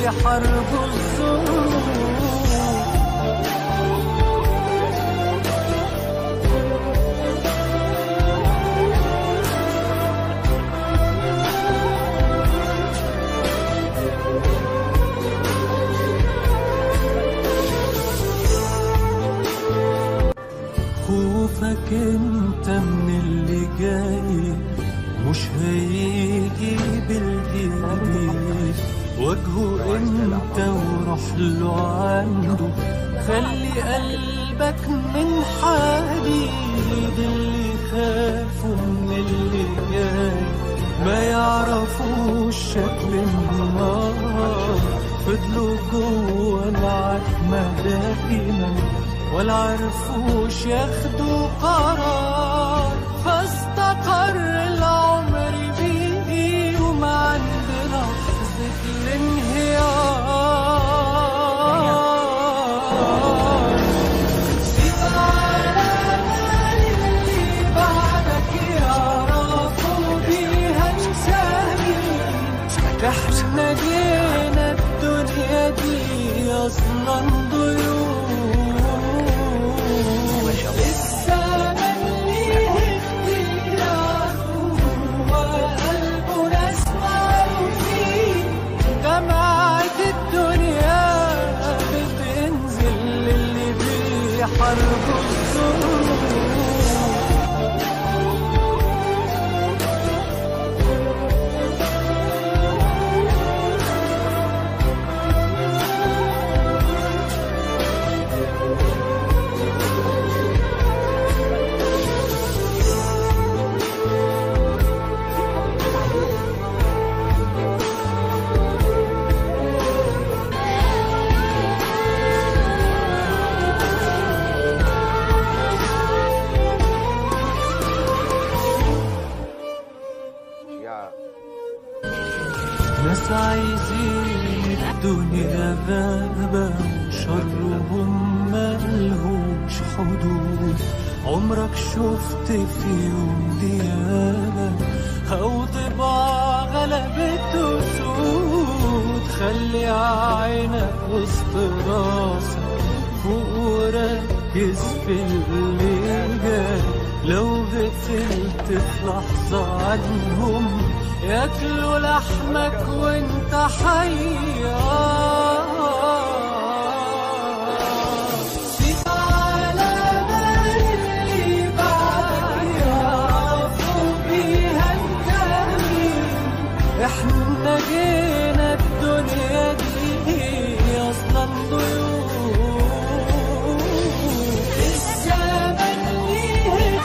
بيحاربوا الظلم خوفك انت من اللي جاي مش هيجي بالجديد واجهه انت وروح له عنده خلي قلبك من حديد اللي خافوا من اللي جاي ما يعرفوش شكل النار فضلوا جوه العتمة دائما ولا عرفوش ياخدوا قرار فاستقر العمر بيهم عند لحظة الانهيار سيب على اللي بعدك يعرفوا بيها نسامي احنا جينا الدنيا دي اصلا ضيوف الزمن ليه اختيار وقلبه ناس معروفين جماعة الدنيا بتنزل للي بيحاربوا الظلم ناس عايزين الدنيا غابة وشرهم ملهوش حدود عمرك شفت في يوم ديابة أو ضباع غلبت أسود خلي عينك وسط راسك فوق وركز في اللي جاي لو غفلت في لحظة عنهم ياكلوا لحمك وانت حيار سيب على بال اللي بعدك يعرفوا بيها انت مين احنا جينا الدنيا دي اصلا ضيوف الزمن ليه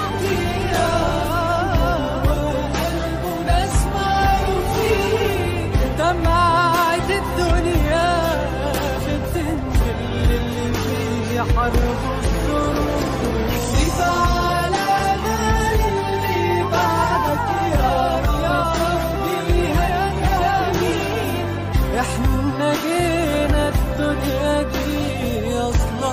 اختيار وقلبه ناس معروفين دمعة الدنيا بتنزل للي بيحاربوا الظلم سيب على بال اللي بعدك يعرف بيها كمين احنا جينا الدنيا دي اصلا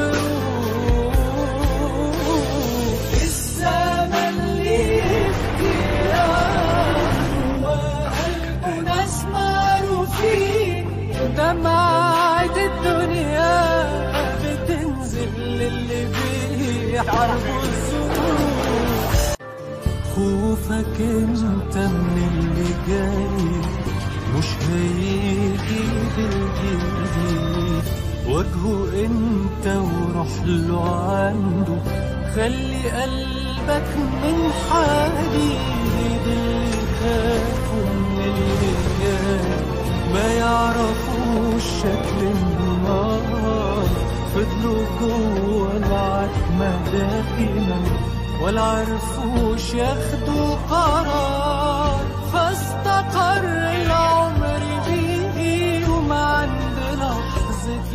ضيوف الزمن ليه اختيار وقلبه ناس معروفين دمعة الدنيا بتنزل للي بيحاربوا الظروف خوفك انت من اللي جاي مش هيجي بالجديد واجهه انت وروح له عنده خلي قلبك من حديد اللي خافوا من اللي جاي ما يعرفوش شكل النار فضلوا جوه العتمة دائما ولا عرفوش ياخدوا قرار فاستقر العمر بيهم عند لحظة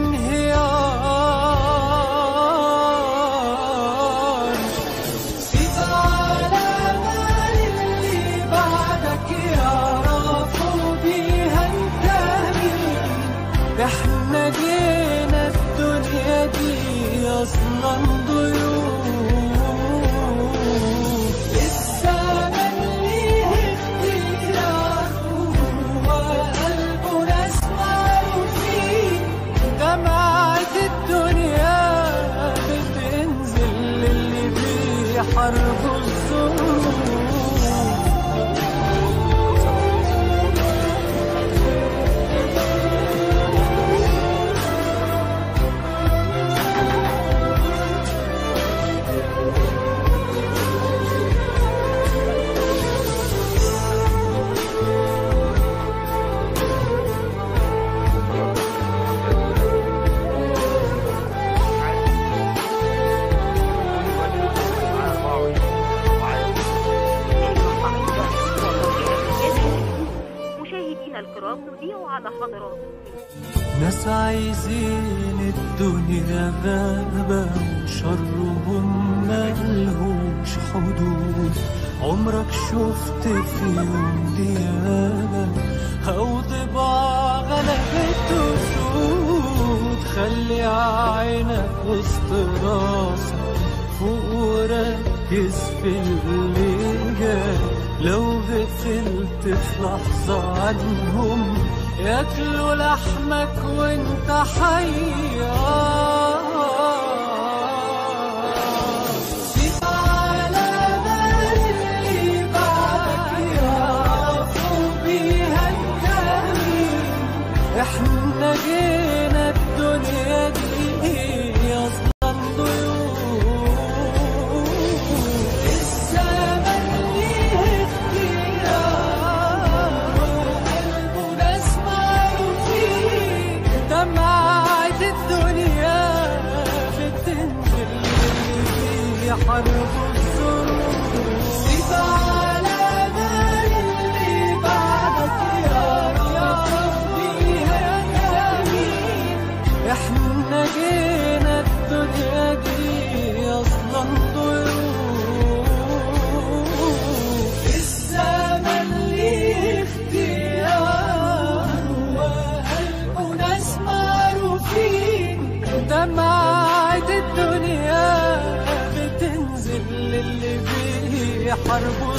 الانهيار سيب على بال اللي بعدك يعرفوا بيها انت مين احنا جينا الدنيا دي اصلا ضيوف الزمن ليه اختيار نذيعه على حضراتكم ناس عايزين الدنيا غابة وشرهم ملهوش حدود عمرك شفت في يوم ديابة أو ضباع غلبت وسود خلي عينك وسط راسك فوق وركز في اللي جاي لو غفلت في لحظة عنهم ياكلوا لحمك وانت حيار سيب على مال اللي بعدك يعرفوا بيها الجميل احنا جينا الدنيا دي اصلا ضيوف الزمن ليه اختيار وقلبه ناس معروفين دمعة الدنيا بتنزل في حرب الظروف سيب على مال اللي بعدك يعرف بيها جميل احنا جينا الدنيا دي اصلا ضيوف الزمن ليه اختيار وقلبه ناس معروفين دمعة الدنيا بتنزل للي فيه حرب